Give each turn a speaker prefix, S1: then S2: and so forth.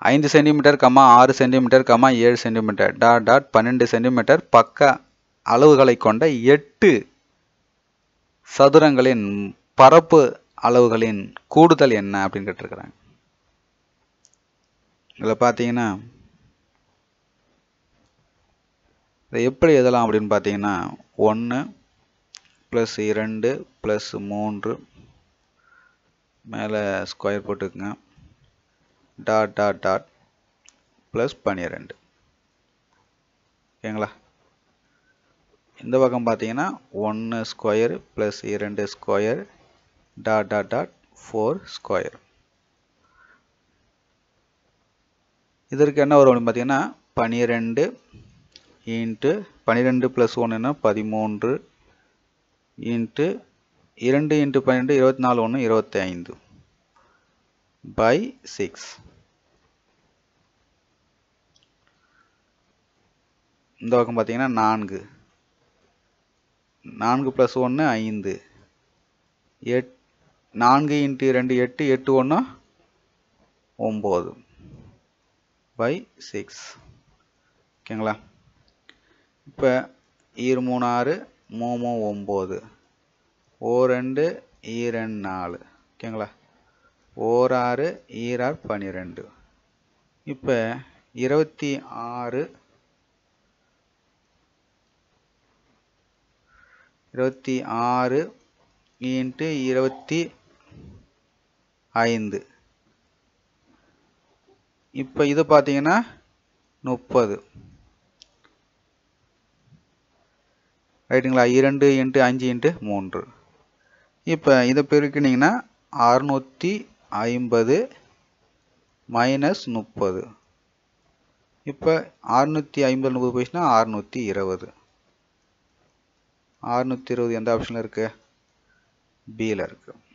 S1: ஐந்து centimetre comma ஆறு centimetre comma ஏழு சென்டிமீட்டர் டாட் டாட் பன்னெண்டு சென்டிமீட்டர் பக்க அளவுகளை கொண்ட எட்டு சதுரங்களின் பரப்பு அளவுகளின் கூடுதல் என்ன அப்படின்னு கேட்டிருக்கிறாங்க இதில் பார்த்தீங்கன்னா இதை எப்படி எழுதலாம் அப்படின்னு பார்த்தீங்கன்னா ஒன்று ப்ளஸ் இரண்டு ப்ளஸ் மூன்று மேலே ஸ்கொயர் போட்டுக்குங்க டாட் டாட் டாட் ப்ளஸ் பன்னிரெண்டு ஓகேங்களா இந்த பக்கம் பார்த்தீங்கன்னா ஒன்று ஸ்கொயர் ப்ளஸ் இரண்டு square dot dot dot four square இதற்கு என்ன வரும் அப்படின்னு பார்த்தீங்கன்னா பன்னிரெண்டு இன்ட்டு பன்னிரெண்டு ப்ளஸ் ஒன்றுனா பதிமூன்று இன்ட்டு இரண்டு இன்ட்டு பன்னெண்டு இருபத்தி நாலு ஒன்று இருபத்தி ஐந்து பை சிக்ஸ் இந்த பக்கம் பார்த்தீங்கன்னா நான்கு நான்கு ப்ளஸ் ஒன்று ஐந்து எட் நான்கு இன்ட்டு ரெண்டு எட்டு எட்டு ஒன்று ஒம்பது பை சிக்ஸ் ஓகேங்களா இப்போ ஈர் மூணு ஆறு மூணு ஒம்பது ஓ ரெண்டு ஈரெண்டு நாலு ஓகேங்களா ஓர் ஆறு ஈரார் பன்னிரெண்டு இப்போ இருபத்தி ஆறு இருபத்தி ஆறு இன்ட்டு இருபத்தி ஐந்து இப்போ இது பார்த்தீங்கன்னா முப்பது ரைட்டுங்களா இரண்டு இன்ட்டு அஞ்சு இன்ட்டு மூன்று இப்போ இதை பெருக்கினீங்கன்னா அறுநூற்றி ஐம்பது மைனஸ் முப்பது இப்போ அறுநூற்றி ஐம்பது முப்பது போயிடுச்சுன்னா அறுநூற்றி இருபது அறுநூற்றி இருபது எந்த ஆப்ஷனில் இருக்குது பியில் இருக்குது